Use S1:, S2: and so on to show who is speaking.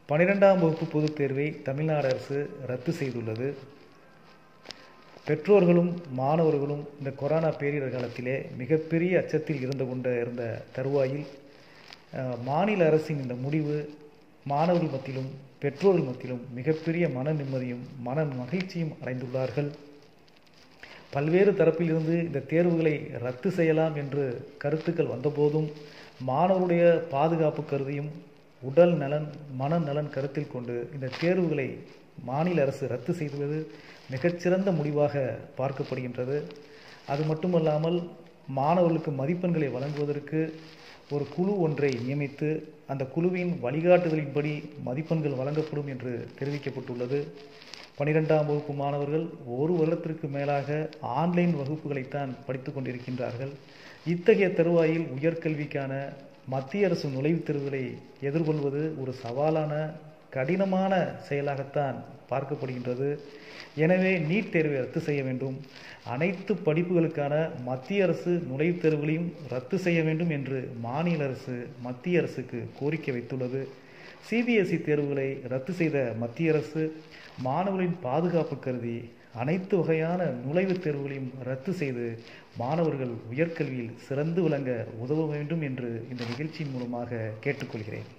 S1: பன்னிரெண்டாம் வகுப்பு பொதுத் தேர்வை தமிழ்நாடு அரசு ரத்து செய்துள்ளது பெற்றோர்களும் மாணவர்களும் இந்த கொரோனா பேரிடர் காலத்திலே மிகப்பெரிய அச்சத்தில் இருந்து கொண்ட இருந்த தருவாயில் அஹ், மாநில அரசின் இந்த முடிவு மாணவர்கள் மத்தியிலும் பெற்றோர்கள் மத்தியிலும் மிகப்பெரிய மன நிம்மதியும் மன மகிழ்ச்சியும் அடைந்துள்ளார்கள் பல்வேறு தரப்பிலிருந்து இந்த தேர்வுகளை ரத்து செய்யலாம் என்று கருத்துக்கள் வந்தபோதும் மாணவருடைய பாதுகாப்பு கருதியும் உடல் நலன் மனநலன் கருத்தில் கொண்டு இந்த தேர்வுகளை மாநில அரசு ரத்து செய்துவது மிகச்சிறந்த முடிவாக பார்க்கப்படுகின்றது அது மட்டுமல்லாமல் மாணவர்களுக்கு மதிப்பெண்களை வழங்குவதற்கு ஒரு குழு ஒன்றை நியமித்து அந்த குழுவின் வழிகாட்டுதலின்படி மதிப்பெண்கள் வழங்கப்படும் என்று தெரிவிக்கப்பட்டுள்ளது பனிரெண்டாம் வகுப்பு மாணவர்கள் ஒரு வருடத்திற்கு மேலாக ஆன்லைன் வகுப்புகளைத்தான் படித்து கொண்டிருக்கின்றார்கள் இத்தகைய தருவாயில் உயர்கல்விக்கான மத்திய அரசு நுழைவுத் தேர்வுகளை எதிர்கொள்வது ஒரு சவாலான கடினமான செயலாகத்தான் பார்க்கப்படுகின்றது எனவே நீட் தேர்வை ரத்து செய்ய வேண்டும் அனைத்து படிப்புகளுக்கான மத்திய அரசு நுழைவுத் தேர்வுகளையும் ரத்து செய்ய வேண்டும் என்று மாநில அரசு மத்திய அரசுக்கு கோரிக்கை வைத்துள்ளது சிபிஎஸ்இ தேர்வுகளை ரத்து செய்த மத்திய அரசு மாணவர்களின் பாதுகாப்பு கருதி அனைத்து வகையான நுழைவுத் தேர்வுகளையும் ரத்து செய்து மாணவர்கள் உயர்கல்வியில் சிறந்து விளங்க உதவ வேண்டும் என்று இந்த நிகழ்ச்சியின் மூலமாக கேட்டுக்கொள்கிறேன்